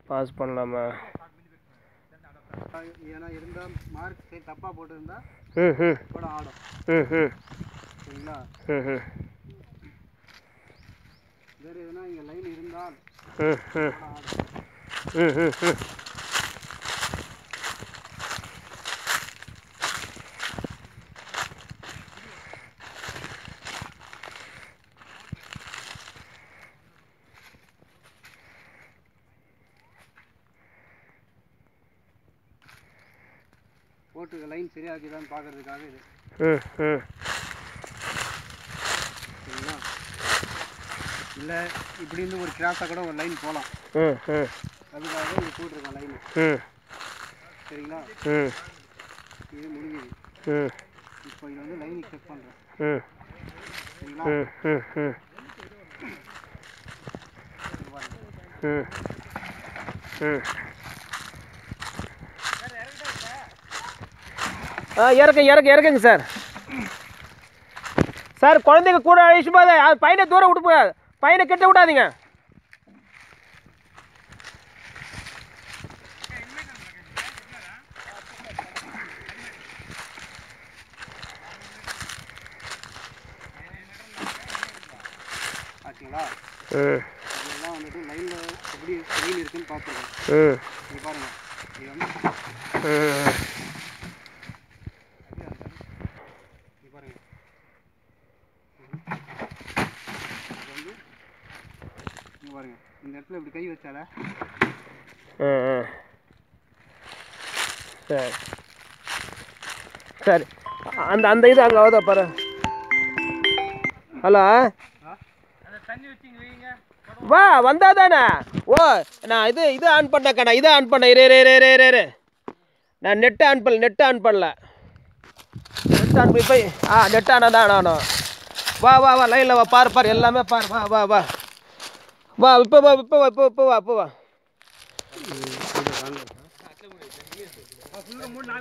Pass பண்ணலாமா ஏன்னா இருந்தால் மார்க் சரி தப்பாக போட்டிருந்தா ம் ம் கூட ஆடும் ம் ம் சரிங்களா ம் ம் வேறு எதுனா இங்கே லைன் இருந்தால் ம் ம் கூட ஆடும் ம் ம் ம் போட்டுக்க லைன் சரியாக்குதான்னு பார்க்கறதுக்காக இது ம் ம் சரிங்களா இல்லை இப்படி இருந்து ஒரு கிராஸாக கூட ஒரு லைன் போகலாம் ம் ம் அதுக்காக இது போட்டிருக்கேன் லைனு ம் சரிங்களா ம் இது முடிஞ்சுது ம் இப்போ இது வந்து லைனுக்கு செக் பண்ணுறேன் ம் சரிங்களா ம் ம் ம் இது பாருங்க. ம் ம் ஆ இறக்கு இறக்கு இறக்குங்க சார் சார் குழந்தைங்க கூட அழிச்சு போது அது பையனை தூரம் விட்டு போ பையனை கிட்ட விடாதீங்க ஆச்சுங்களா ம் இதெல்லாம் வந்துட்டு லைனில் எப்படி லைன் இருக்குன்னு பார்த்துருக்கேன் ம் இது பாருங்க இது வந்து ம் இது பாருங்க இது வந்து இங்க பாருங்க இந்த இடத்துல இப்படி கை வச்சால ம் ம் சரி சரி அந்த அந்த இது அங்கே ஆகுதா பாரு ஹலோ வா வந்தா தானே ஓ நான் இது இது ஆன் பண்ணக்கா நான் இதை ஆன் பண்ணேன் இரு இரு இரு இரு இரு நான் நெட் ஆன் பண்ணல நெட் ஆன் பண்ணல நெட் ஆன் பண்ணி போய் ஆ நெட் ஆனால் தான் நானும் வா வா வா லைனில் வா பாரு பாரு எல்லாமே பாரு வா வா வா வா இப்போ வா இப்போ வா இப்போ இப்போ வா இப்போ வா